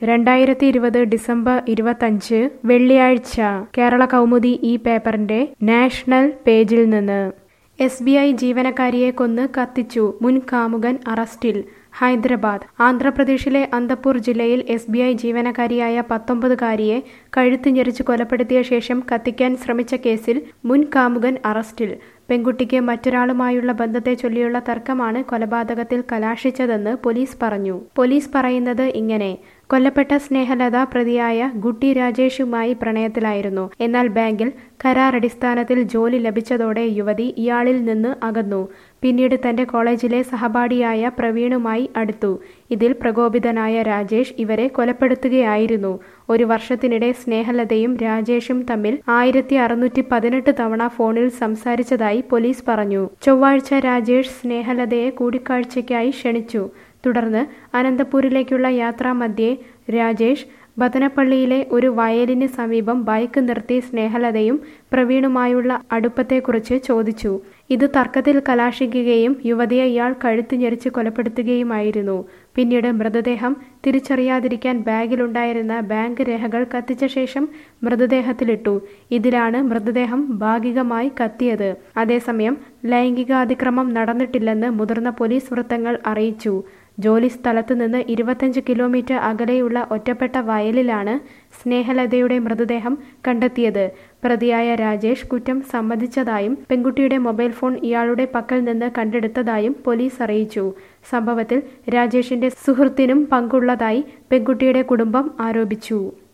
രണ്ടായിരത്തി ഇരുപത് ഡിസംബർ ഇരുപത്തഞ്ച് വെള്ളിയാഴ്ച കേരള കൗമുദി ഈ പേപ്പറിന്റെ നാഷണൽ പേജിൽ നിന്ന് എസ് ബി ഐ ജീവനക്കാരിയെ കൊന്ന് കത്തിച്ചു മുൻ കാമുകൻ അറസ്റ്റിൽ ഹൈദരാബാദ് ആന്ധ്രാപ്രദേശിലെ അന്തപൂർ ജില്ലയിൽ എസ് ബി ഐ ജീവനക്കാരിയായ പത്തൊമ്പതുകാരിയെ കഴുത്ത് ഞെരിച്ച് കൊലപ്പെടുത്തിയ ശേഷം കത്തിക്കാൻ ശ്രമിച്ച കേസിൽ മുൻ കാമുകൻ അറസ്റ്റിൽ പെൺകുട്ടിക്ക് മറ്റൊരാളുമായുള്ള ബന്ധത്തെ ചൊല്ലിയുള്ള തർക്കമാണ് കൊലപാതകത്തിൽ കലാശിച്ചതെന്ന് പോലീസ് പറഞ്ഞു പോലീസ് പറയുന്നത് ഇങ്ങനെ കൊല്ലപ്പെട്ട സ്നേഹലത പ്രതിയായ ഗുട്ടി രാജേഷുമായി പ്രണയത്തിലായിരുന്നു എന്നാൽ ബാങ്കിൽ കരാറടിസ്ഥാനത്തിൽ ജോലി ലഭിച്ചതോടെ യുവതി ഇയാളിൽ നിന്ന് അകന്നു പിന്നീട് തന്റെ കോളേജിലെ സഹപാഠിയായ പ്രവീണുമായി അടുത്തു ഇതിൽ പ്രകോപിതനായ രാജേഷ് ഇവരെ കൊലപ്പെടുത്തുകയായിരുന്നു ഒരു വർഷത്തിനിടെ സ്നേഹലതയും രാജേഷും തമ്മിൽ ആയിരത്തി അറുന്നൂറ്റി പതിനെട്ട് തവണ ഫോണിൽ സംസാരിച്ചതായി പോലീസ് പറഞ്ഞു ചൊവ്വാഴ്ച രാജേഷ് സ്നേഹലതയെ കൂടിക്കാഴ്ചയ്ക്കായി ക്ഷണിച്ചു തുടർന്ന് അനന്തപൂരിലേക്കുള്ള യാത്രാമധ്യേ രാജേഷ് ബദനപ്പള്ളിയിലെ ഒരു വയലിന് സമീപം ബൈക്ക് നിർത്തി സ്നേഹലതയും പ്രവീണുമായുള്ള അടുപ്പത്തെക്കുറിച്ച് ചോദിച്ചു ഇത് തർക്കത്തിൽ കലാശിക്കുകയും യുവതിയെ ഇയാൾ കഴുത്ത് ഞെരിച്ച് കൊലപ്പെടുത്തുകയുമായിരുന്നു പിന്നീട് മൃതദേഹം തിരിച്ചറിയാതിരിക്കാൻ ബാഗിലുണ്ടായിരുന്ന ബാങ്ക് രേഖകൾ കത്തിച്ച ശേഷം മൃതദേഹത്തിലിട്ടു ഇതിലാണ് മൃതദേഹം ഭാഗികമായി കത്തിയത് അതേസമയം ലൈംഗിക അതിക്രമം നടന്നിട്ടില്ലെന്ന് മുതിർന്ന പോലീസ് വൃത്തങ്ങൾ അറിയിച്ചു ജോലി സ്ഥലത്ത് നിന്ന് ഇരുപത്തഞ്ച് കിലോമീറ്റർ അകലെയുള്ള ഒറ്റപ്പെട്ട വയലിലാണ് സ്നേഹലതയുടെ മൃതദേഹം കണ്ടെത്തിയത് പ്രതിയായ രാജേഷ് കുറ്റം സമ്മതിച്ചതായും പെൺകുട്ടിയുടെ മൊബൈൽ ഫോൺ ഇയാളുടെ പക്കൽ നിന്ന് കണ്ടെടുത്തതായും പോലീസ് അറിയിച്ചു സംഭവത്തിൽ രാജേഷിന്റെ സുഹൃത്തിനും പങ്കുള്ളതായി പെൺകുട്ടിയുടെ കുടുംബം ആരോപിച്ചു